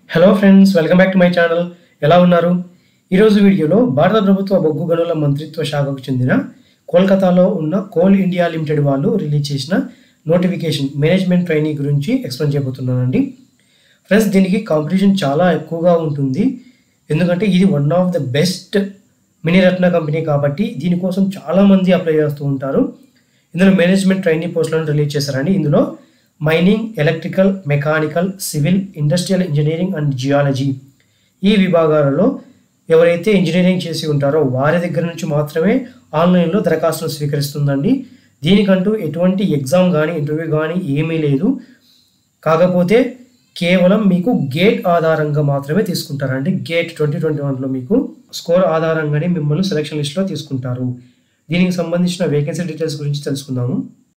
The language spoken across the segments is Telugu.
hello friends welcome back to my channel ఎలా ఉన్నారు ఈరోజు వీడియోలో భారత ప్రభుత్వ బొగ్గు గనుల మంత్రిత్వ శాఖకు చెందిన కోల్కతాలో ఉన్న కోల్ ఇండియా లిమిటెడ్ వాళ్ళు రిలీజ్ చేసిన నోటిఫికేషన్ మేనేజ్మెంట్ ట్రైనింగ్ గురించి ఎక్స్ప్లెయిన్ చేయబోతున్నానండి ఫ్రెండ్స్ దీనికి కాంపిటీషన్ చాలా ఎక్కువగా ఉంటుంది ఎందుకంటే ఇది one of the best Miniratna company కాబట్టి దీనికోసం చాలామంది అప్లై చేస్తూ ఉంటారు ఇందులో మేనేజ్మెంట్ ట్రైనింగ్ పోస్టులను రిలీజ్ చేశారండి ఇందులో mining electrical mechanical civil industrial engineering and geology ఈ విభాగాలలో ఎవరైతే ఇంజనీరింగ్ చేసి ఉంటారో వారి దగ్గర నుంచి మాత్రమే ఆన్లైన్లో దరఖాస్తును స్వీకరిస్తుందండి దీనికంటూ ఎటువంటి ఎగ్జామ్ కానీ ఇంటర్వ్యూ కానీ ఏమీ లేదు కాకపోతే కేవలం మీకు గేట్ ఆధారంగా మాత్రమే తీసుకుంటారండి గేట్ ట్వంటీ ట్వంటీ వన్లో మీకు స్కోర్ ఆధారంగానే మిమ్మల్ని సెలక్షన్ లిస్ట్లో తీసుకుంటారు దీనికి సంబంధించిన వేకెన్సీ డీటెయిల్స్ గురించి తెలుసుకుందాము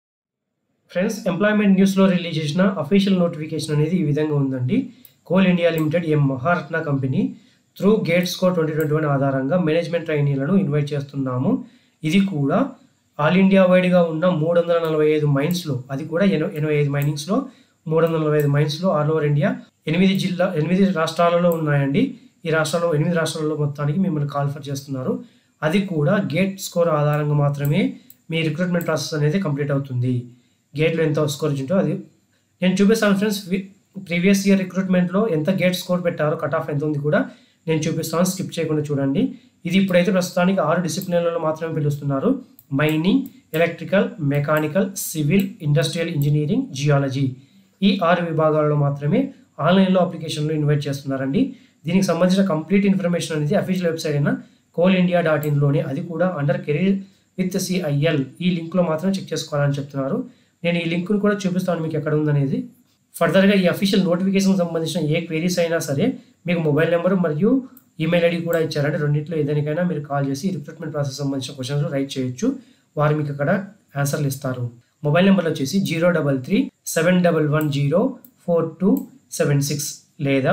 ఫ్రెండ్స్ ఎంప్లాయ్మెంట్ న్యూస్లో రిలీజ్ చేసిన అఫీషియల్ నోటిఫికేషన్ అనేది ఈ విధంగా ఉందండి కోల్ ఇండియా లిమిటెడ్ ఎం Maharatna company through GATE score twenty twenty one ఆధారంగా మేనేజ్మెంట్ ట్రైనీలను ఇన్వైట్ చేస్తున్నాము ఇది కూడా ఆల్ ఇండియా వైడ్గా ఉన్న మూడు వందల నలభై ఐదు మైన్స్లో అది కూడా ఎనభై ఎనభై ఐదు మైనింగ్స్లో మూడు వందల నలభై ఐదు మైన్స్లో ఆల్ ఓవర్ ఇండియా ఎనిమిది జిల్లా ఎనిమిది రాష్ట్రాలలో ఉన్నాయండి ఈ రాష్ట్రాల్లో ఎనిమిది రాష్ట్రాలలో మొత్తానికి మిమ్మల్ని కాల్ఫర్ చేస్తున్నారు అది కూడా గేట్ స్కోర్ ఆధారంగా మాత్రమే మీ రిక్రూట్మెంట్ ప్రాసెస్ అనేది కంప్లీట్ అవుతుంది గేట్లో ఎంత స్కోర్ వచ్చిందో అది నేను చూపిస్తాను ఫ్రెండ్స్ ప్రీవియస్ ఇయర్ రిక్రూట్మెంట్లో ఎంత గేట్ స్కోర్ పెట్టారో కట్ ఆఫ్ ఎంత ఉంది కూడా నేను చూపిస్తాను స్కిప్ చేయకుండా చూడండి ఇది ఇప్పుడైతే ప్రస్తుతానికి ఆరు డిసిప్లిన్లలో మాత్రమే పిలుస్తున్నారు mining electrical mechanical civil industrial engineering geology ఈ ఆరు విభాగాలలో మాత్రమే ఆన్లైన్లో అప్లికేషన్లు ఇన్వైట్ చేస్తున్నారండి దీనికి సంబంధించిన కంప్లీట్ ఇన్ఫర్మేషన్ అనేది అఫీషియల్ వెబ్సైట్ అయిన కోల్ ఇండియా డాట్ ఇన్లోనే అది కూడా అండర్ కెరీర్ విత్ సిఐఎల్ ఈ లింక్లో మాత్రం చెక్ చేసుకోవాలని చెప్తున్నారు నేను ఈ లింక్ను కూడా చూపిస్తాను మీకు ఎక్కడ ఉందనేది ఫర్దర్గా ఈ అఫీషియల్ నోటిఫికేషన్ సంబంధించిన ఏ క్వెరీస్ అయినా సరే మీకు మొబైల్ నెంబర్ మరియు ఈమెయిల్ ఐడి కూడా ఇచ్చారంటే రెండింటిలో ఏదైనా మీరు కాల్ చేసి రిక్రూట్మెంట్ ప్రాసెస్ సంబంధించిన క్వశ్చన్స్ రైట్ చేయొచ్చు వారు మీకు అక్కడ ఆన్సర్లు ఇస్తారు మొబైల్ నెంబర్ వచ్చేసి zero double three seven double one zero four two seven six లేదా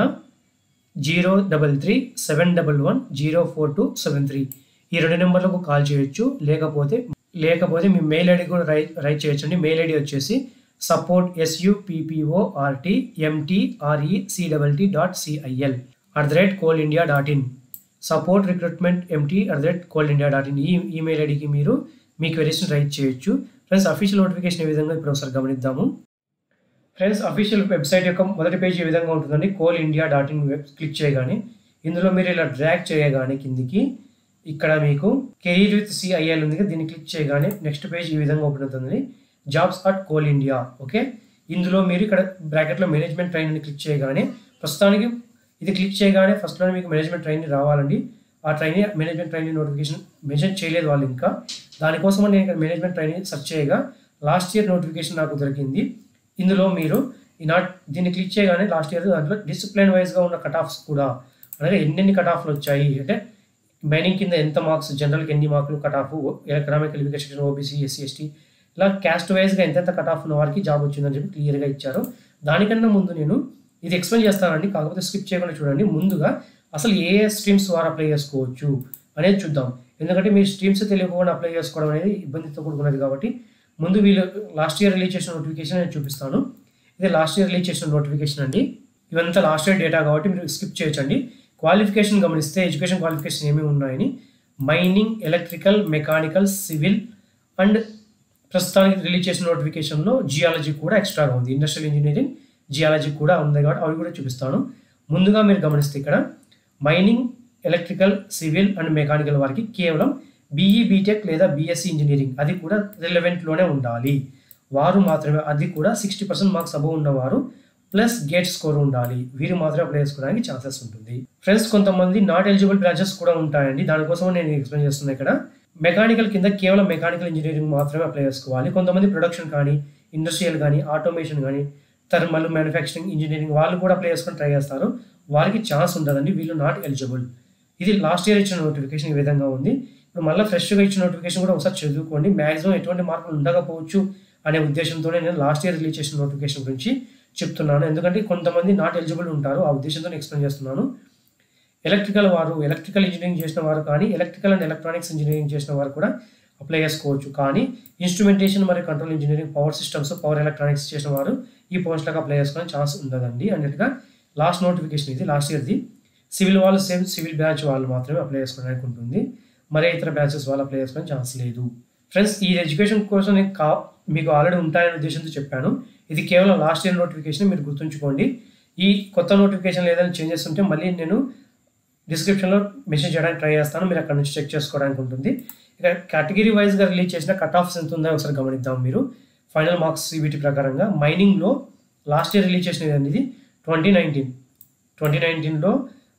zero double three seven double one zero four two seven three ఈ రెండు నెంబర్లకు కాల్ చేయొచ్చు లేకపోతే లేకపోతే మీ మెయిల్ ఐడి కూడా రైట్ రైట్ చేయొచ్చండి మెయిల్ ఐడి వచ్చేసి support ఎస్యుపిపిఓఆర్టీ ఎంటీఆర్ఈ సిడబల్టీ dot CIL at the rate coal India dot in support recruitment empty at the rate coal India dot in ఈ ఈమెయిల్ ఐడికి మీరు మీ క్వెరీస్ని రైట్ చేయొచ్చు ఫ్రెండ్స్ అఫీషియల్ నోటిఫికేషన్ ఏ విధంగా ఇప్పుడు ఒకసారి గమనిద్దాము ఫ్రెండ్స్ అఫీషియల్ వెబ్సైట్ యొక్క మొదటి పేజ్ ఏ విధంగా ఉంటుందండి Coal India dot in web click చేయగానే ఇందులో మీరు ఇలా డ్రాగ్ చేయగానే కిందికి ఇక్కడ మీకు కెరీర్ విత్ సిఐఎల్ ఉంది కదా, దీన్ని క్లిక్ చేయగానే నెక్స్ట్ పేజ్ ఈ విధంగా ఓపెన్ అవుతుంది jobs at Coal India okay ఇందులో మీరు ఇక్కడ బ్రాకెట్లో మేనేజ్మెంట్ ట్రైన్ అని క్లిక్ చేయగానే ప్రస్తుతానికి ఇది క్లిక్ చేయగానే ఫస్ట్లో మీకు మేనేజ్మెంట్ ట్రైనింగ్ రావాలండి ఆ training management training notification mention చేయలేదు వాళ్ళు ఇంకా దానికోసం నేను ఇక్కడ మేనేజ్మెంట్ ట్రైనింగ్ సెర్చ్ చేయగా లాస్ట్ ఇయర్ నోటిఫికేషన్ నాకు దొరికింది ఇందులో మీరు ఈ నాట్ దీన్ని క్లిక్ చేయగానే లాస్ట్ ఇయర్ దాంట్లో డిసిప్లిన్ వైజ్గా ఉన్న కట్ ఆఫ్స్ కూడా అలాగే ఎన్నెన్ని కట్ ఆఫ్లు వచ్చాయి అంటే మైనింగ్ కింద ఎంత మార్క్స్ జనరల్కి ఎన్ని మార్కులు cut off economic qualification OBC SC ST ఇలా క్యాస్ట్ వైజ్గా ఎంతెంత కట్ ఆఫ్ ఉన్న వారికి జాబ్ వచ్చిందని చెప్పి క్లియర్గా ఇచ్చారు దానికన్నా ముందు నేను ఇది ఎక్స్ప్లెయిన్ చేస్తానండి కాకపోతే స్కిప్ చేయకుండా చూడండి ముందుగా అసలు ఏ ఏ స్ట్రీమ్స్ ద్వారా అప్లై చేసుకోవచ్చు అనేది చూద్దాం ఎందుకంటే మీరు స్ట్రీమ్స్ తెలియకుండా అప్లై చేసుకోవడం అనేది ఇబ్బందితో కూడుకున్నది కాబట్టి ముందు వీళ్ళు లాస్ట్ ఇయర్ రిలీజ్ చేసిన నోటిఫికేషన్ నేను చూపిస్తాను ఇది లాస్ట్ ఇయర్ రిలీజ్ చేసిన నోటిఫికేషన్ అండి ఇవంతా లాస్ట్ ఇయర్ డేటా కాబట్టి మీరు స్కిప్ చేయొచ్చండి క్వాలిఫికేషన్ గమనిస్తే ఎడ్యుకేషన్ క్వాలిఫికేషన్ ఏమేమి ఉన్నాయని mining electrical mechanical civil and ప్రస్తుతానికి రిలీజ్ చేసిన నోటిఫికేషన్లో జియాలజీ కూడా ఎక్స్ట్రాగా ఉంది ఇండస్ట్రియల్ ఇంజనీరింగ్ జియాలజీ కూడా ఉంది కాబట్టి అవి కూడా చూపిస్తాను ముందుగా మీరు గమనిస్తే ఇక్కడ mining electrical civil and mechanical వారికి కేవలం బీఈ బీటెక్ లేదా బీఎస్సీ ఇంజనీరింగ్ అది కూడా రిలవెంట్లోనే ఉండాలి వారు మాత్రమే అది కూడా సిక్స్టీ పర్సెంట్ మార్క్స్ అబవ్ ఉన్నవారు ప్లస్ గేట్ స్కోర్ ఉండాలి వీరు మాత్రమే అప్లై చేసుకోవడానికి ఛాన్సెస్ ఉంటుంది ఫ్రెండ్స్ కొంతమంది నాట్ ఎలిజిబుల్ బ్రాంచెస్ కూడా ఉంటాయండి దానికోసం నేను ఎక్స్ప్లెయిన్ చేస్తున్నాను ఇక్కడ మెకానికల్ కింద కేవలం మెకానికల్ ఇంజనీరింగ్ మాత్రమే అప్లై చేసుకోవాలి కొంతమంది ప్రొడక్షన్ కానీ ఇండస్ట్రియల్ కానీ ఆటోమేషన్ కానీ థర్మల్ మ్యానుఫ్యాక్చరింగ్ ఇంజనీరింగ్ వాళ్ళు కూడా అప్లై చేసుకొని ట్రై చేస్తారు వారికి ఛాన్స్ ఉండదండి వీళ్ళు నాట్ ఎలిజిబుల్ ఇది లాస్ట్ ఇయర్ ఇచ్చిన నోటిఫికేషన్ ఈ విధంగా ఉంది ఇప్పుడు మళ్ళీ ఫ్రెష్గా ఇచ్చిన నోటిఫికేషన్ కూడా ఒకసారి చదువుకోండి మ్యాక్సిమం ఎటువంటి మార్పులు ఉండకపోవచ్చు అనే ఉద్దేశంతోనే నేను లాస్ట్ ఇయర్ రిలీజ్ చేసిన నోటిఫికేషన్ గురించి చెప్తున్నాను ఎందుకంటే కొంతమంది నాట్ ఎలిజిబుల్ ఉంటారు ఆ ఉద్దేశంతో ఎక్స్ప్లెయిన్ చేస్తున్నాను ఎలక్ట్రికల్ వారు ఎలక్ట్రికల్ ఇంజనీరింగ్ చేసిన వారు కానీ ఎలక్ట్రికల్ అండ్ ఎలక్ట్రానిక్స్ ఇంజనీరింగ్ చేసిన వారు కూడా అప్లై చేసుకోవచ్చు కానీ ఇన్స్ట్రుమెంటేషన్ మరియు control engineering power systems power electronics చేసిన వారు ఈ పోస్టులకు అప్లై చేసుకునే ఛాన్స్ ఉండదండి అన్నట్టుగా లాస్ట్ నోటిఫికేషన్ ఇది లాస్ట్ ఇయర్ది సివిల్ వాళ్ళు సేమ్ సివిల్ బ్యాచ్ వాళ్ళు మాత్రమే అప్లై చేసుకోవడానికి ఉంటుంది మరే ఇతర బ్యాచెస్ వాళ్ళు అప్లై చేసుకోవడానికి ఛాన్స్ లేదు ఫ్రెండ్స్ ఈ ఎడ్యుకేషన్ కోసం నేను కా మీకు ఆల్రెడీ ఉంటాయనే ఉద్దేశంతో చెప్పాను ఇది కేవలం లాస్ట్ ఇయర్ నోటిఫికేషన్ మీరు గుర్తుంచుకోండి ఈ కొత్త నోటిఫికేషన్ ఏదైనా చేంజెస్ ఉంటే మళ్ళీ నేను డిస్క్రిప్షన్లో మెసేజ్ చేయడానికి ట్రై చేస్తాను మీరు అక్కడ నుంచి చెక్ చేసుకోవడానికి ఉంటుంది ఇక కేటగిరీ వైజ్గా రిలీజ్ చేసిన కట్ ఆఫ్స్ ఎంత ఉందో ఒకసారి గమనిద్దాం మీరు ఫైనల్ మార్క్స్ సిబిటి ప్రకారంగా మైనింగ్లో లాస్ట్ ఇయర్ రిలీజ్ చేసిన అనేది ట్వంటీ నైన్టీన్ ట్వంటీ నైన్టీన్లో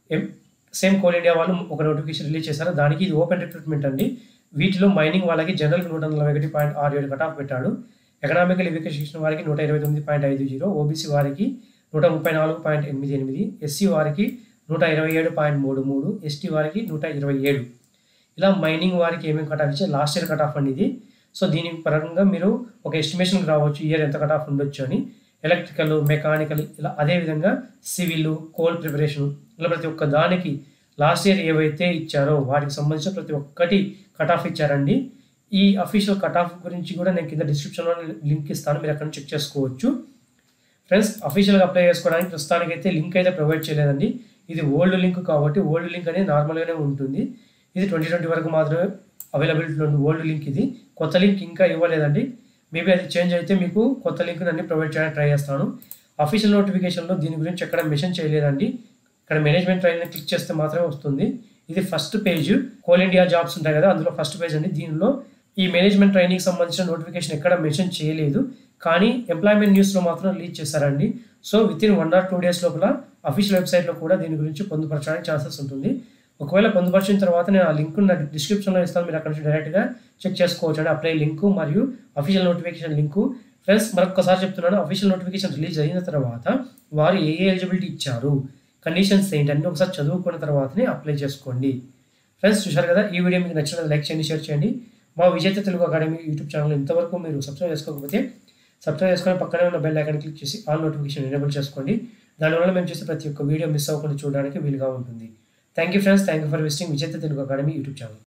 సేమ్ కోల్ ఇండియా వాళ్ళు ఒక నోటిఫికేషన్ రిలీజ్ చేశారు దానికి ఇది ఓపెన్ రిక్రూట్మెంట్ అండి వీటిలో మైనింగ్ వాళ్ళకి జనరల్ నూట నలభై ఒకటి పాయింట్ ఆరు ఏడు కట్ ఆఫ్ పెట్టాడు ఎకనామికల్ ఎడ్యుకేషన్ వారికి నూట ఇరవై తొమ్మిది పాయింట్ ఐదు జీరో ఓబీసీ వారికి నూట ముప్పై నాలుగు పాయింట్ ఎనిమిది ఎనిమిది ఎస్సీ వారికి నూట ఇరవై ఏడు పాయింట్ మూడు మూడు ఎస్టీ వారికి నూట ఇరవై ఏడు ఇలా మైనింగ్ వారికి ఏమేమి కట్ ఆఫ్ ఇచ్చే లాస్ట్ ఇయర్ కట్ ఆఫ్ అండి ఇది సో దీని పరంగా మీరు ఒక ఎస్టిమేషన్కి రావచ్చు ఇయర్ ఎంత కట్ ఆఫ్ ఉండొచ్చు అని ఎలక్ట్రికల్ మెకానికల్ ఇలా అదేవిధంగా సివిల్ కోల్ ప్రిపరేషన్ ఇలా ప్రతి ఒక్క దానికి లాస్ట్ ఇయర్ ఏవైతే ఇచ్చారో వాటికి సంబంధించిన ప్రతి ఒక్కటి కట్ ఆఫ్ ఇచ్చారండి ఈ అఫీషియల్ కట్ ఆఫ్ గురించి కూడా నేను కింద డిస్క్రిప్షన్లో లింక్ ఇస్తాను మీరు అక్కడ నుంచి చెక్ చేసుకోవచ్చు ఫ్రెండ్స్ అఫీషియల్గా అప్లై చేసుకోవడానికి ప్రస్తుతానికి అయితే లింక్ అయితే ప్రొవైడ్ చేయలేదండి ఇది ఓల్డ్ లింక్ కాబట్టి ఓల్డ్ లింక్ అనేది నార్మల్గానే ఉంటుంది ఇది ట్వంటీ ట్వంటీ వరకు మాత్రమే అవైలబిలిటీలో ఉంది ఓల్డ్ లింక్ ఇది కొత్త లింక్ ఇంకా ఇవ్వలేదండి మేబీ అది చేంజ్ అయితే మీకు కొత్త లింక్ అన్ని ప్రొవైడ్ చేయడానికి ట్రై చేస్తాను అఫీషియల్ నోటిఫికేషన్లో దీని గురించి ఎక్కడ మెన్షన్ చేయలేదండి ఇక్కడ మేనేజ్మెంట్ ట్రైన్ క్లిక్ చేస్తే మాత్రమే వస్తుంది ఇది first page Coal India jobs ఉంటాయి కదా అందులో ఫస్ట్ పేజ్ అండి దీనిలో ఈ మేనేజ్మెంట్ ట్రైనింగ్ సంబంధించిన నోటిఫికేషన్ ఎక్కడ మెన్షన్ చేయలేదు కానీ ఎంప్లాయ్మెంట్ న్యూస్లో మాత్రం రిలీజ్ చేశారండి so within one or two days లోపల అఫీషియల్ వెబ్సైట్లో కూడా దీని గురించి పొందుపరచడానికి ఛాన్సెస్ ఉంటుంది ఒకవేళ పొందుపరిచిన తర్వాత నేను ఆ లింక్ నా డిస్క్రిప్షన్లో ఇస్తాను మీరు అక్కడ నుంచి డైరెక్ట్గా చెక్ చేసుకోవచ్చు అండి అప్లై లింకు మరియు అఫీషియల్ నోటిఫికేషన్ లింకు ఫ్రెండ్స్ మరొకసారి చెప్తున్నాను అఫీషియల్ నోటిఫికేషన్ రిలీజ్ అయిన తర్వాత వారు ఏ ఏ ఎలిజిబిలిటీ ఇచ్చారు కండిషన్స్ ఏంటి అన్ని ఒకసారి చదువుకున్న తర్వాతనే అప్లై చేసుకోండి ఫ్రెండ్స్ చూశారు కదా ఈ వీడియో మీకు నచ్చినది లైక్ చేయండి షేర్ చేయండి మా విజేత తెలుగు అకాడమీ యూట్యూబ్ ఛానల్ ఇంతవరకు మీరు సబ్స్క్రైబ్ చేసుకోకపోతే సబ్స్క్రైబ్ చేసుకొని పక్కనే ఉన్న బెల్ ఐకాన్ క్లిక్ చేసి ఆల్ నోటిఫికేషన్ ఎనేబుల్ చేసుకోండి దానివల్ల మేము చేసే ప్రతి ఒక్క వీడియో మిస్ అవ్వకుండా చూడడానికి వీలుగా ఉంటుంది thank you friends thank you for visiting Vijetha Telugu academy YouTube channel